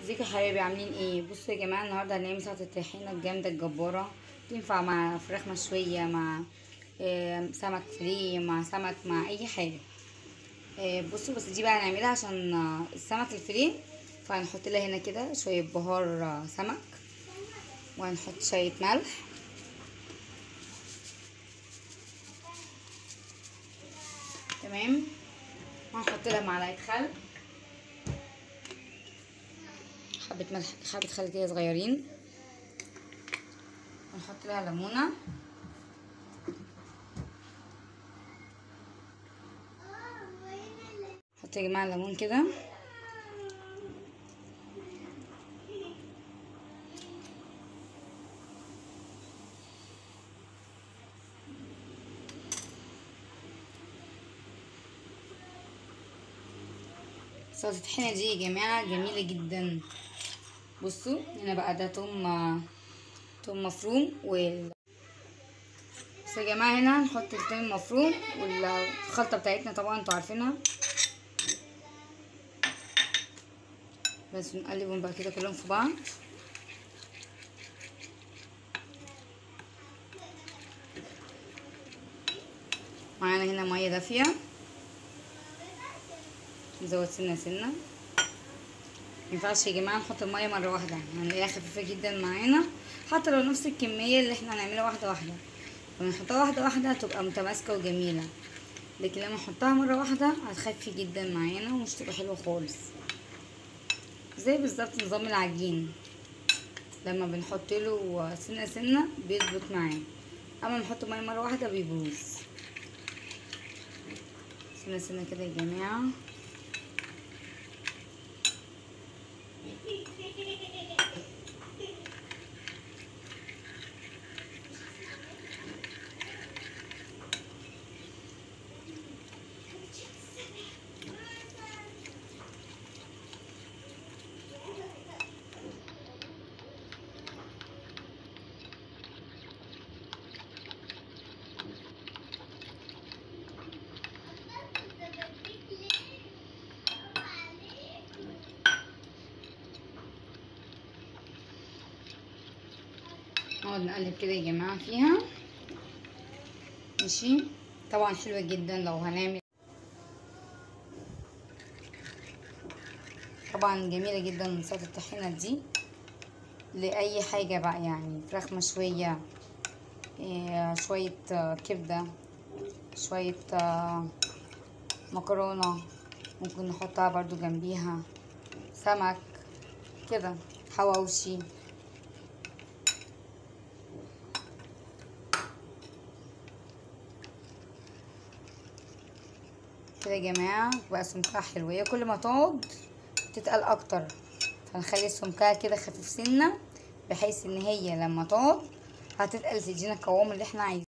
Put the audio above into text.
ازيكم يا حبايبي عاملين ايه بصوا يا جماعه النهارده هنعمل سلطه الطحينه الجامده الجباره تنفع مع فراخ مشويه مع آه، سمك فري مع سمك مع اي حاجه آه، بصوا بس دي بقى هنعملها عشان آه، السمك الفري فهنحط لها هنا كده شويه بهار آه، سمك وهنحط شويه ملح تمام وهنحط لها معلقه خل حبة ملح حبة خل كده صغيرين ونحط لها ليمونة نحط يا جماعة الليمون كده سلطة الطحينة دي يا جماعة جميلة جدا بصوا هنا بقى ده توم توم مفروم وال بس يا جماعة هنا هنحط التوم المفروم والخلطة بتاعتنا طبعا انتوا عارفينها بس نقلبهم بقى كده كلهم في بعض معانا هنا مية دافية نزود سنة سنة مينفعش يا جماعة نحط المية مرة واحدة هنلاقيها خفيفة جدا معانا حتى لو نفس الكمية اللي احنا هنعملها واحدة واحدة لما نحطها واحدة واحدة هتبقى متماسكة وجميلة لكن لما نحطها مرة واحدة هتخفي جدا معانا ومش تبقى حلوة خالص زي بالظبط نظام العجين لما بنحط له سنة سنة بيظبط معاه اما نحط مية مرة واحدة بيبوظ سنة سنة كده يا جماعة نقعد نقلب كده يا جماعة فيها ماشي طبعا حلوة جدا لو هنعمل طبعا جميلة جدا سلطة الطحينة دي لأي حاجة بقى يعني فراخ مشوية إيه شوية آه، كبدة شوية آه، مكرونة ممكن نحطها برضو جنبيها سمك كده حواوشي كده يا جماعة بقى سمكها حلو هي كل ما تقعد تتقل اكتر فنخلي سمكها كده خفيف سنة بحيث ان هي لما تقعد هتتقل تدينا القوام اللي احنا عايزينه